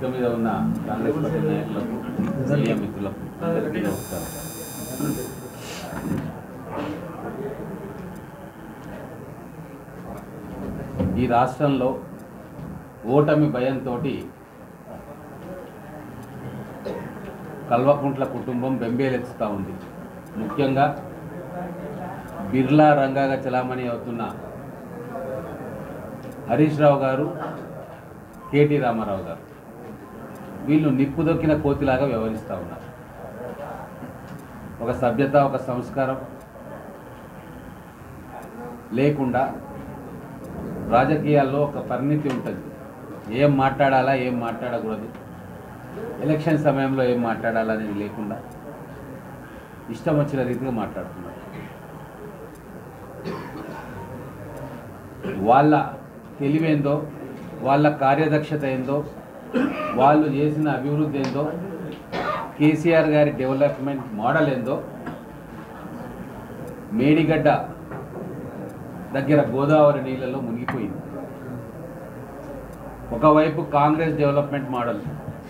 వేదిక మీద ఉన్న కాంగ్రెస్ పార్టీ నాయకులకు మీడియా మిత్రులకు అందరికీ నమస్కారం ఈ రాష్ట్రంలో ఓటమి భయంతో కల్వకుంట్ల కుటుంబం బెంబేలెత్తుతూ ఉంది ముఖ్యంగా బిర్లా రంగాగా చలామణి అవుతున్న హరీష్ రావు గారు కేటీ రామారావు గారు వీళ్ళు నిప్పు దొక్కిన కోతిలాగా వ్యవహరిస్తూ ఉన్నారు ఒక సభ్యత ఒక సంస్కారం లేకుండా రాజకీయాల్లో ఒక పరిణితి ఉంటుంది ఏం మాట్లాడాలా ఏం మాట్లాడకూడదు ఎలక్షన్ సమయంలో ఏం మాట్లాడాలా అనేది లేకుండా ఇష్టం వచ్చిన రీతిగా మాట్లాడుతున్నారు వాళ్ళ తెలివేందో వాళ్ళ కార్యదక్షత ఏందో వాళ్ళు చేసిన అభివృద్ధి ఏందో కేసీఆర్ గారి డెవలప్మెంట్ మోడల్ ఏందో మేడిగడ్డ దగ్గర గోదావరి నీళ్ళలో మునిగిపోయింది ఒకవైపు కాంగ్రెస్ డెవలప్మెంట్ మోడల్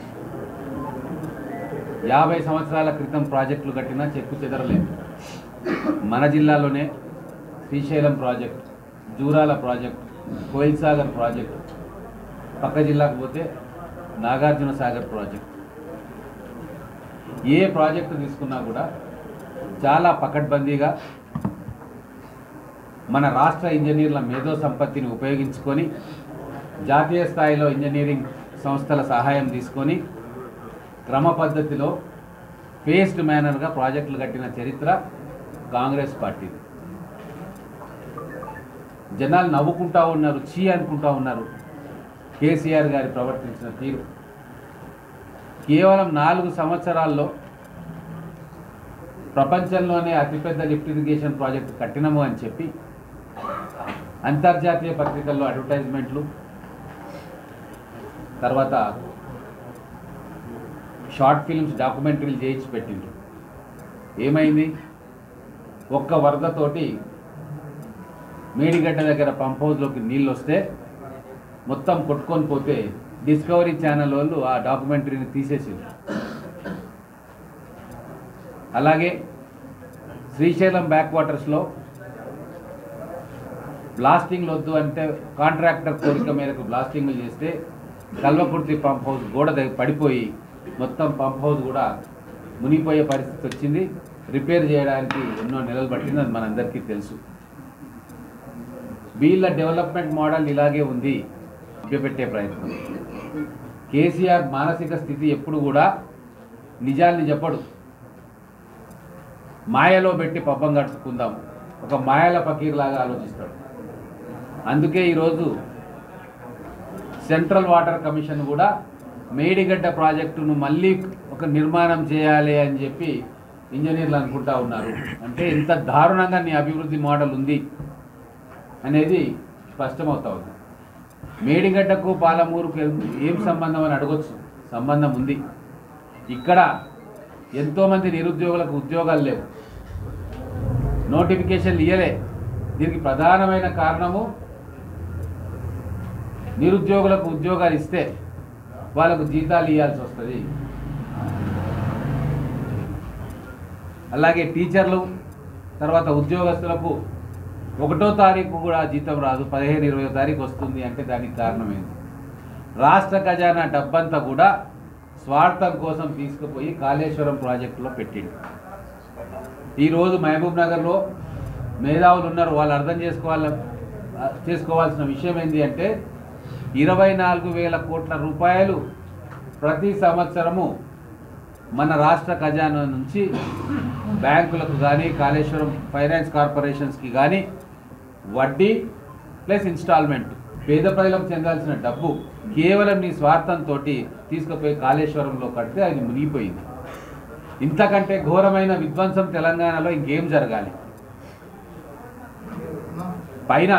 యాభై సంవత్సరాల క్రితం ప్రాజెక్టులు కట్టినా చెక్కు చెదరలేదు మన జిల్లాలోనే Srisailam project Jurala project Koil Sagar project పక్క జిల్లాకు పోతే నాగార్జున సాగర్ ప్రాజెక్ట్ ఏ ప్రాజెక్టు తీసుకున్నా కూడా చాలా పకడ్బందీగా మన రాష్ట్ర ఇంజనీర్ల మేధో సంపత్తిని ఉపయోగించుకొని జాతీయ స్థాయిలో ఇంజనీరింగ్ సంస్థల సహాయం తీసుకొని క్రమ పద్ధతిలో ఫేస్డ్ మేనర్గా ప్రాజెక్టులు కట్టిన చరిత్ర కాంగ్రెస్ పార్టీది జనాలు నవ్వుకుంటా ఉన్నారు చీ అనుకుంటా ఉన్నారు కేసీఆర్ గారి ప్రవర్తించిన తీరు కేవలం నాలుగు సంవత్సరాల్లో ప్రపంచంలోనే అతిపెద్ద లిఫ్ట్ ఇరిగేషన్ ప్రాజెక్టు కట్టినము అని చెప్పి అంతర్జాతీయ పత్రికల్లో అడ్వర్టైజ్మెంట్లు తర్వాత షార్ట్ ఫిల్మ్స్ డాక్యుమెంటరీలు చేయించి పెట్టిండ్రు ఏమైంది ఒక్క వరదతోటి మేడిగడ్డ దగ్గర పంప్ హౌస్లోకి నీళ్ళు వస్తే మొత్తం కొట్టుకొని పోతే డిస్కవరీ ఛానల్ వాళ్ళు ఆ డాక్యుమెంటరీని తీసేసింది అలాగే శ్రీశైలం బ్యాక్ వాటర్స్లో బ్లాస్టింగ్లు వద్దు అంటే కాంట్రాక్టర్ కోరిక మేరకు బ్లాస్టింగ్లు చేస్తే కల్వకుర్తి పంప్ హౌస్ గోడ దగ్గర పడిపోయి మొత్తం పంప్ హౌస్ కూడా మునిగిపోయే పరిస్థితి వచ్చింది రిపేర్ చేయడానికి ఎన్నో నెలలు పట్టింది అది మనందరికీ తెలుసు వీళ్ళ డెవలప్మెంట్ మోడల్ ఇలాగే ఉంది పెట్టే ప్రయత్నం కేసీఆర్ మానసిక స్థితి ఎప్పుడు కూడా నిజాల్ని చెప్పడు మాయలో పెట్టి పబ్బం గడుచుకుందాం ఒక మాయల ఫకీర్ లాగా ఆలోచిస్తాడు అందుకే ఈరోజు సెంట్రల్ వాటర్ కమిషన్ కూడా మేడిగడ్డ ప్రాజెక్టును మళ్ళీ ఒక నిర్మాణం చేయాలి అని చెప్పి ఇంజనీర్లు అనుకుంటా ఉన్నారు అంటే ఇంత దారుణంగా నీ అభివృద్ధి మోడల్ ఉంది అనేది స్పష్టమవుతా ఉంది మేడిగడ్డకు పాలమూరుకు ఏం సంబంధం అని అడగొచ్చు సంబంధం ఉంది ఇక్కడ ఎంతోమంది నిరుద్యోగులకు ఉద్యోగాలు లేవు నోటిఫికేషన్లు ఇయ్యలే దీనికి ప్రధానమైన కారణము నిరుద్యోగులకు ఉద్యోగాలు ఇస్తే వాళ్ళకు జీతాలు ఇవ్వాల్సి వస్తుంది అలాగే టీచర్లు తర్వాత ఉద్యోగస్తులకు ఒకటో తారీఖు కూడా జీతం రాదు పదిహేను ఇరవై తారీఖు వస్తుంది అంటే దానికి కారణమేంది రాష్ట్ర ఖజానా డబ్బంతా కూడా స్వార్థం కోసం తీసుకుపోయి కాళేశ్వరం ప్రాజెక్టులో పెట్టిండు ఈరోజు మహబూబ్ నగర్లో మేధావులు ఉన్నారు వాళ్ళు అర్థం చేసుకోవాల చేసుకోవాల్సిన విషయం ఏంటి అంటే ఇరవై నాలుగు వేల కోట్ల రూపాయలు ప్రతి సంవత్సరము మన రాష్ట్ర ఖజానా నుంచి బ్యాంకులకు కానీ కాళేశ్వరం ఫైనాన్స్ కార్పొరేషన్స్కి కానీ వడ్డీ ప్లస్ ఇన్స్టాల్మెంట్ పేద ప్రజలకు చెందాల్సిన డబ్బు కేవలం నీ స్వార్థంతో తీసుకుపోయి కాళేశ్వరంలో కడితే అది మునిగిపోయింది ఇంతకంటే ఘోరమైన విధ్వంసం తెలంగాణలో ఇంకేం జరగాలి పైన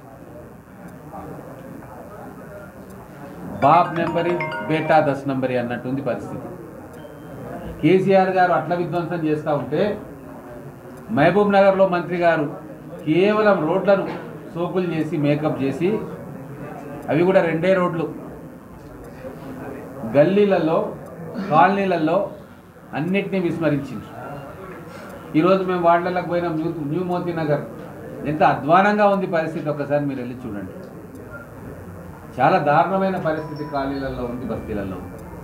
బాప్ నెంబరి బేటా దస్ నెంబరి అన్నట్టుంది పరిస్థితి కేసీఆర్ గారు అట్ల విధ్వంసం చేస్తూ ఉంటే మహబూబ్ నగర్లో మంత్రి గారు కేవలం రోడ్లను సోకులు చేసి మేకప్ చేసి అవి కూడా రెండే రోడ్లు గల్లీలలో కాలనీలలో అన్నిటినీ విస్మరించింది ఈరోజు మేము వార్డులకు పోయిన న్యూ న్యూ మోతీ నగర్ ఎంత అధ్వానంగా ఉంది పరిస్థితి ఒక్కసారి మీరు వెళ్ళి చూడండి చాలా దారుణమైన పరిస్థితి కాలనీలలో ఉంది బస్తీలలో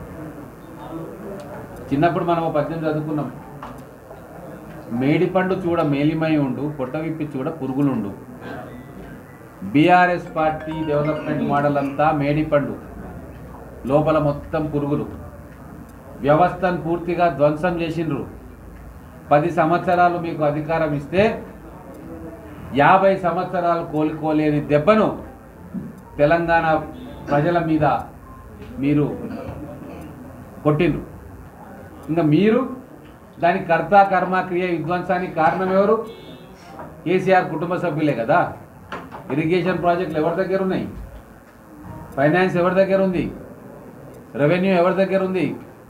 చిన్నప్పుడు మనం ఒక పద్యం చదువుకున్నాం మేడిపండు చూడ మేలిమై ఉండు పొట్ట విప్పి చూడ పురుగులుండు బీఆర్ఎస్ పార్టీ డెవలప్మెంట్ మోడల్ అంతా మేడిపండు లోపల మొత్తం పురుగులు వ్యవస్థను పూర్తిగా ధ్వంసం చేసిండ్రు పది సంవత్సరాలు మీకు అధికారం ఇస్తే యాభై సంవత్సరాలు కోలుకోలేని దెబ్బను తెలంగాణ ప్రజల మీద మీరు కొట్టిండ్రు ఇంకా మీరు దానికి కర్త కర్మ క్రియ విధ్వంసానికి కారణం ఎవరు కేసీఆర్ కుటుంబ సభ్యులే కదా ఇరిగేషన్ ప్రాజెక్టులు ఎవరి దగ్గర ఉన్నాయి ఫైనాన్స్ ఎవరి దగ్గర ఉంది రెవెన్యూ ఎవరి దగ్గర ఉంది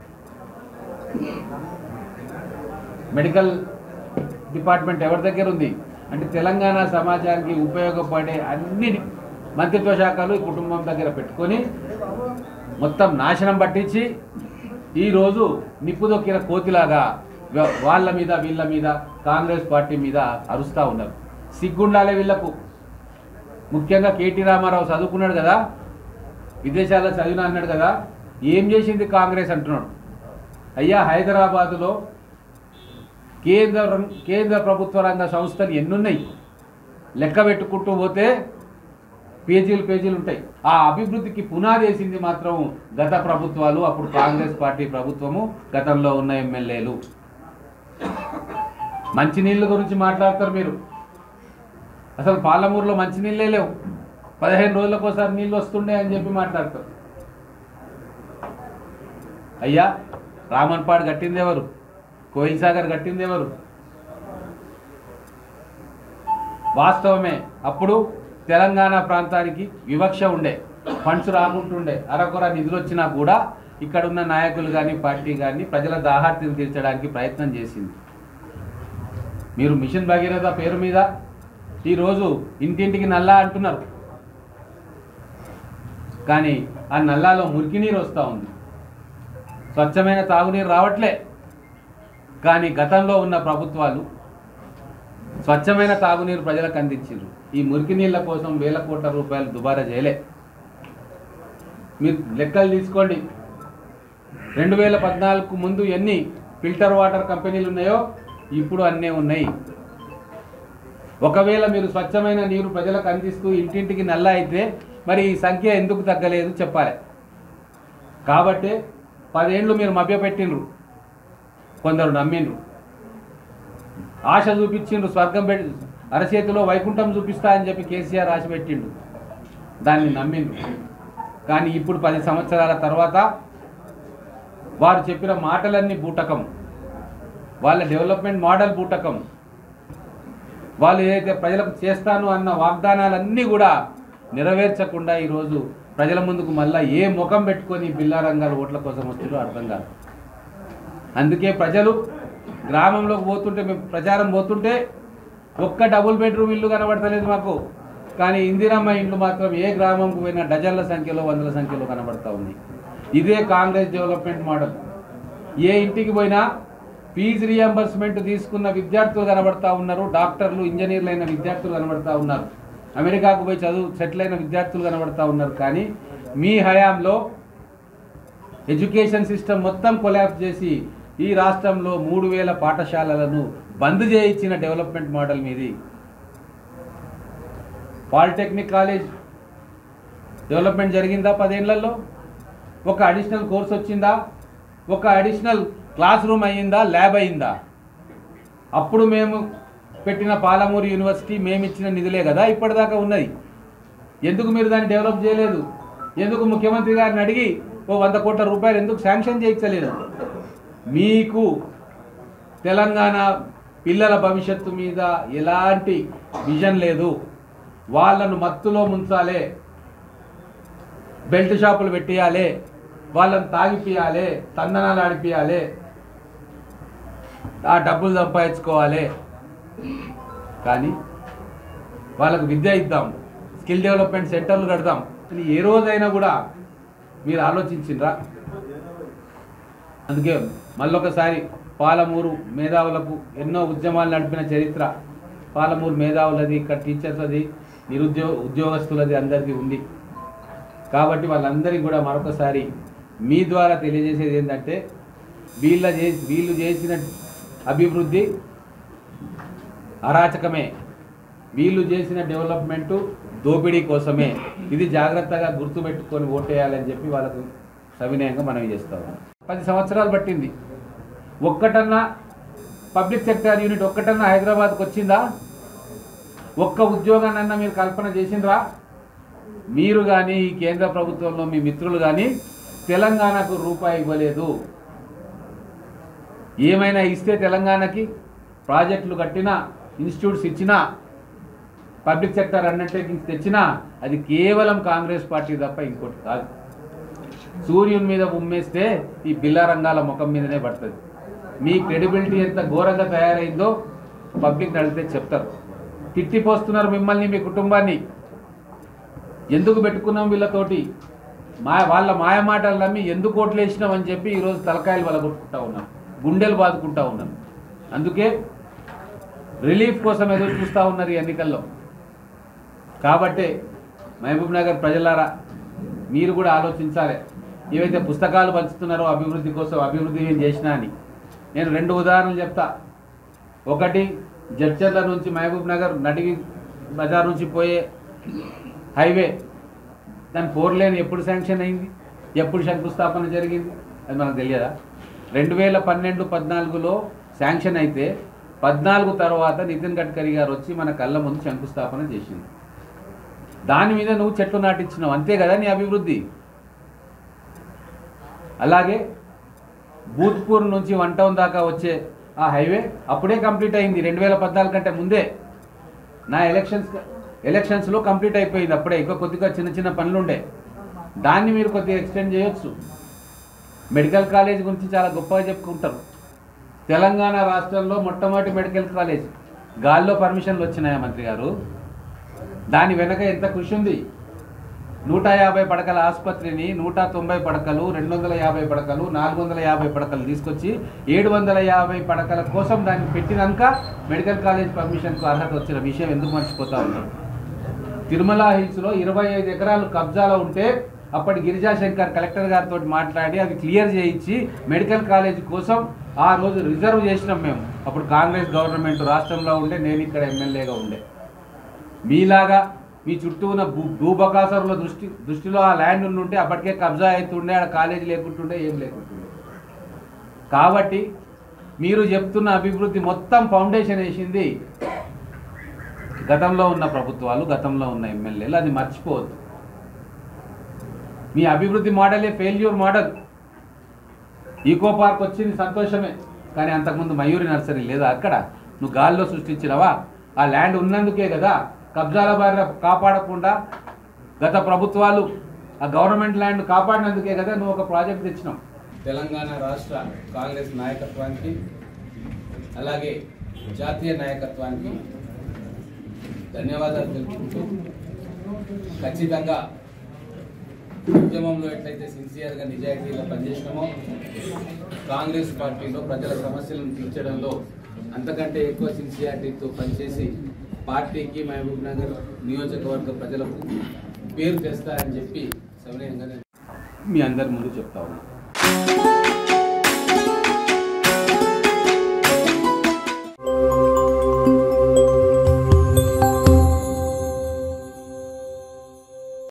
మెడికల్ డిపార్ట్మెంట్ ఎవరి దగ్గర ఉంది అంటే తెలంగాణ సమాజానికి ఉపయోగపడే అన్ని మంత్రిత్వ శాఖలు ఈ కుటుంబం దగ్గర పెట్టుకొని మొత్తం నాశనం పట్టించి ఈరోజు నిప్పుదొక్కిన కోతిలాగా వా- వాళ్ళ మీద వీళ్ళ మీద కాంగ్రెస్ పార్టీ మీద అరుస్తూ ఉన్నారు సిగ్గుండాలే వీళ్ళకు ముఖ్యంగా కేటీ రామారావు చదువుకున్నాడు కదా విదేశాల్లో చదివిన అన్నాడు కదా ఏం చేసింది కాంగ్రెస్ అంటున్నాడు అయ్యా హైదరాబాదులో కేంద్ర కేంద్ర ప్రభుత్వ రంగ సంస్థలు ఎన్నున్నాయి లెక్క పెట్టుకుంటూ పోతే పేజీలు పేజీలు ఉంటాయి ఆ అభివృద్ధికి పునాది వేసింది మాత్రం గత ప్రభుత్వాలు అప్పుడు కాంగ్రెస్ పార్టీ ప్రభుత్వము గతంలో ఉన్న ఎమ్మెల్యేలు మంచినీళ్ళ గురించి మాట్లాడతారు మీరు అసలు పాలమూరులో మంచినీళ్ళే లేవు పదిహేను రోజులకు ఒకసారి నీళ్ళు వస్తుండే అని చెప్పి మాట్లాడతారు అయ్యా రామన్పాడు కట్టింది ఎవరు కోయిల్ సాగర్ కట్టింది ఎవరు వాస్తవమే అప్పుడు తెలంగాణ ప్రాంతానికి వివక్ష ఉండే ఫండ్స్ రాకుంటుండే అరకొర నిధులు వచ్చినా కూడా ఇక్కడ ఉన్న నాయకులు కానీ పార్టీ కానీ ప్రజల దాహార్తిని తీర్చడానికి ప్రయత్నం చేసింది మీరు మిషన్ భగీరథ పేరు మీద ఈరోజు ఇంటింటికి నల్లా అంటున్నారు కానీ ఆ నల్లాలో మురికి నీరు వస్తూ ఉంది స్వచ్ఛమైన తాగునీరు రావట్లే కానీ గతంలో ఉన్న ప్రభుత్వాలు స్వచ్ఛమైన తాగునీరు ప్రజలకు అందించారు ఈ మురికి నీళ్ళ కోసం వేల కోట్ల రూపాయలు దుబారా చేయలే మీరు లెక్కలు తీసుకోండి రెండు వేల పద్నాలుగు ముందు ఎన్ని ఫిల్టర్ వాటర్ కంపెనీలు ఉన్నాయో ఇప్పుడు అన్నీ ఉన్నాయి ఒకవేళ మీరు స్వచ్ఛమైన నీరు ప్రజలకు అందిస్తూ ఇంటింటికి నల్ల అయితే మరి ఈ సంఖ్య ఎందుకు తగ్గలేదు చెప్పాలి కాబట్టి పదేండ్లు మీరు మభ్యపెట్టిండ్రు కొందరు నమ్మిండ్రు ఆశ చూపించిండ్రు స్వర్గం పెట్టి అరచేతిలో వైకుంఠం చూపిస్తా అని చెప్పి కేసీఆర్ ఆశ పెట్టిండు దాన్ని నమ్మిండ్రు కానీ ఇప్పుడు పది సంవత్సరాల తర్వాత వారు చెప్పిన మాటలన్నీ బూటకం వాళ్ళ డెవలప్మెంట్ మోడల్ బూటకం వాళ్ళు ఏదైతే ప్రజలకు చేస్తాను అన్న వాగ్దానాలన్నీ కూడా నెరవేర్చకుండా ఈరోజు ప్రజల ముందుకు మళ్ళా ఏ ముఖం పెట్టుకొని బిల్లా రంగాలు ఓట్ల కోసం వస్తుందో అర్థం కాదు అందుకే ప్రజలు గ్రామంలోకి పోతుంటే మేము ప్రచారం పోతుంటే ఒక్క డబుల్ బెడ్రూమ్ ఇల్లు కనబడతలేదు మాకు కానీ ఇందిరమ్మ ఇండ్లు మాత్రం ఏ గ్రామంకు పోయినా డజన్ల సంఖ్యలో వందల సంఖ్యలో కనబడతా ఉంది ఇదే కాంగ్రెస్ డెవలప్మెంట్ మోడల్ ఏ ఇంటికి పోయినా ఫీజు రియంబర్స్మెంట్ తీసుకున్న విద్యార్థులు కనబడతా ఉన్నారు డాక్టర్లు ఇంజనీర్లు అయిన విద్యార్థులు కనబడతా ఉన్నారు అమెరికాకు పోయి చదువు సెటిల్ అయిన విద్యార్థులు కనబడతా ఉన్నారు కానీ మీ హయాంలో ఎడ్యుకేషన్ సిస్టమ్ మొత్తం కొలాప్స్ చేసి ఈ రాష్ట్రంలో మూడు వేల పాఠశాలలను బంద్ చేయించిన డెవలప్మెంట్ మోడల్ మీది పాలిటెక్నిక్ కాలేజ్ డెవలప్మెంట్ జరిగిందా పదేళ్లలో ఒక అడిషనల్ కోర్స్ వచ్చిందా ఒక అడిషనల్ క్లాస్ రూమ్ అయ్యిందా ల్యాబ్ అయ్యిందా అప్పుడు మేము పెట్టిన పాలమూరు యూనివర్సిటీ మేము ఇచ్చిన నిధులే కదా ఇప్పటిదాకా ఉన్నది ఎందుకు మీరు దాన్ని డెవలప్ చేయలేదు ఎందుకు ముఖ్యమంత్రి గారిని అడిగి ఓ వంద కోట్ల రూపాయలు ఎందుకు శాంక్షన్ చేయించలేదు మీకు తెలంగాణ పిల్లల భవిష్యత్తు మీద ఎలాంటి విజన్ లేదు వాళ్ళను మత్తులో ముంచాలే బెల్ట్ షాపులు పెట్టేయాలి వాళ్ళని తాగిపియాలి తందనాలు ఆడిపియాలి ఆ డబ్బులు సంపాదించుకోవాలి కానీ వాళ్ళకు విద్య ఇద్దాం స్కిల్ డెవలప్మెంట్ సెంటర్లు కడదాం అని ఏ రోజైనా కూడా మీరు ఆలోచించిండ్రా అందుకే మళ్ళొకసారి పాలమూరు మేధావులకు ఎన్నో ఉద్యమాలు నడిపిన చరిత్ర పాలమూరు మేధావులది ఇక్కడ టీచర్స్ది నిరుద్యోగ ఉద్యోగస్తులది అందరిది ఉంది కాబట్టి వాళ్ళందరికీ కూడా మరొకసారి మీ ద్వారా తెలియజేసేది ఏంటంటే వీళ్ళ చేసి వీళ్ళు చేసిన అభివృద్ధి అరాచకమే వీళ్ళు చేసిన డెవలప్మెంటు దోపిడీ కోసమే ఇది జాగ్రత్తగా గుర్తుపెట్టుకొని ఓటేయాలని చెప్పి వాళ్ళకు సవినయంగా మనవి చేస్తాము పది సంవత్సరాలు పట్టింది ఒక్కటన్నా పబ్లిక్ సెక్టర్ యూనిట్ ఒక్కటన్నా హైదరాబాద్కి వచ్చిందా ఒక్క ఉద్యోగాన్నన్నా మీరు కల్పన చేసిండ్రా మీరు కానీ ఈ కేంద్ర ప్రభుత్వంలో మీ మిత్రులు కానీ తెలంగాణకు రూపాయి ఇవ్వలేదు ఏమైనా ఇస్తే తెలంగాణకి ప్రాజెక్టులు కట్టినా ఇన్స్టిట్యూట్స్ ఇచ్చినా పబ్లిక్ సెక్టర్ అండర్టేకింగ్స్ తెచ్చినా అది కేవలం కాంగ్రెస్ పార్టీ తప్ప ఇంకోటి కాదు సూర్యుని మీద ఉమ్మేస్తే ఈ బిల్ల రంగాల ముఖం మీదనే పడుతుంది మీ క్రెడిబిలిటీ ఎంత ఘోరంగా తయారైందో పబ్లిక్ అడిగితే చెప్తారు తిట్టిపోస్తున్నారు మిమ్మల్ని మీ కుటుంబాన్ని ఎందుకు పెట్టుకున్నాం వీళ్ళతోటి మా వాళ్ళ మాయ మాటలు నమ్మి ఎందుకు ఓట్లు వేసినాం అని చెప్పి ఈరోజు తలకాయలు వలగొట్టుకుంటా ఉన్నాం గుండెలు బాదుకుంటా ఉన్నాం అందుకే రిలీఫ్ కోసం ఎదురు చూస్తూ ఉన్నారు ఈ ఎన్నికల్లో కాబట్టే మహబూబ్ నగర్ ప్రజలారా మీరు కూడా ఆలోచించాలి ఏవైతే పుస్తకాలు పంచుతున్నారో అభివృద్ధి కోసం అభివృద్ధి ఏం చేసినా అని నేను రెండు ఉదాహరణలు చెప్తా ఒకటి జడ్చర్ల నుంచి మహబూబ్ నగర్ నడిగి బజార్ నుంచి పోయే హైవే దాని ఫోర్ లేన్ ఎప్పుడు శాంక్షన్ అయింది ఎప్పుడు శంకుస్థాపన జరిగింది అది మనకు తెలియదా రెండు వేల పన్నెండు పద్నాలుగులో శాంక్షన్ అయితే పద్నాలుగు తర్వాత నితిన్ గడ్కరీ గారు వచ్చి మన కళ్ళ ముందు శంకుస్థాపన చేసింది దాని మీద నువ్వు చెట్లు నాటించినావు అంతే కదా నీ అభివృద్ధి అలాగే భూత్పూర్ నుంచి వన్ టౌన్ దాకా వచ్చే ఆ హైవే అప్పుడే కంప్లీట్ అయింది రెండు వేల పద్నాలుగు కంటే ముందే నా ఎలక్షన్స్ ఎలక్షన్స్లో కంప్లీట్ అయిపోయింది అప్పుడే ఇంకా కొద్దిగా చిన్న చిన్న పనులు ఉండే దాన్ని మీరు కొద్దిగా ఎక్స్టెండ్ చేయొచ్చు మెడికల్ కాలేజ్ గురించి చాలా గొప్పగా చెప్పుకుంటారు తెలంగాణ రాష్ట్రంలో మొట్టమొదటి మెడికల్ కాలేజ్ గాల్లో పర్మిషన్లు వచ్చినాయా మంత్రి గారు దాని వెనక ఎంత కృషి ఉంది నూట యాభై పడకల ఆసుపత్రిని నూట తొంభై పడకలు రెండు వందల యాభై పడకలు నాలుగు వందల యాభై పడకలు తీసుకొచ్చి ఏడు వందల యాభై పడకల కోసం దాన్ని పెట్టినాక మెడికల్ కాలేజ్ పర్మిషన్కు అర్హత వచ్చిన విషయం ఎందుకు మర్చిపోతా ఉన్నారు తిరుమల హిల్స్లో ఇరవై ఐదు ఎకరాలు కబ్జాలో ఉంటే అప్పటి గిరిజాశంకర్ కలెక్టర్ గారితో మాట్లాడి అది క్లియర్ చేయించి మెడికల్ కాలేజ్ కోసం ఆ రోజు రిజర్వ్ చేసినాం మేము అప్పుడు కాంగ్రెస్ గవర్నమెంట్ రాష్ట్రంలో ఉండే నేను ఇక్కడ ఎమ్మెల్యేగా ఉండే మీలాగా మీ చుట్టూ ఉన్న భూ భూబకాసరుల దృష్టి దృష్టిలో ఆ ల్యాండ్ ఉంటే అప్పటికే కబ్జా అవుతుండే ఆడ కాలేజీ లేకుంటుండే ఏం లేకుంటుండే కాబట్టి మీరు చెప్తున్న అభివృద్ధి మొత్తం ఫౌండేషన్ వేసింది గతంలో ఉన్న ప్రభుత్వాలు గతంలో ఉన్న ఎమ్మెల్యేలు అది మర్చిపోవద్దు మీ అభివృద్ధి మోడలే ఫెయిల్యూర్ మోడల్ ఈకో పార్క్ వచ్చింది సంతోషమే కానీ అంతకుముందు మయూరి నర్సరీ లేదా అక్కడ నువ్వు గాల్లో సృష్టించినవా ఆ ల్యాండ్ ఉన్నందుకే కదా కబ్జాల బారిన కాపాడకుండా గత ప్రభుత్వాలు ఆ గవర్నమెంట్ ల్యాండ్ కాపాడినందుకే కదా నువ్వు ఒక ప్రాజెక్ట్ తెచ్చినావు తెలంగాణ రాష్ట్ర కాంగ్రెస్ నాయకత్వానికి అలాగే జాతీయ నాయకత్వానికి ధన్యవాదాలు తెలుపుకుంటూ ఖచ్చితంగా ఉద్యమంలో ఎట్లయితే సిన్సియర్గా నిజాయితీగా పనిచేసినామో కాంగ్రెస్ పార్టీలో ప్రజల సమస్యలను తీర్చడంలో అంతకంటే ఎక్కువ సిన్సియారిటీతో పనిచేసి పార్టీకి మహబూబ్ నగర్ నియోజకవర్గ ప్రజలకు పేరు తెస్తారని చెప్పి సవినయంగా నేను మీ అందరి ముందు చెప్తా ఉన్నాను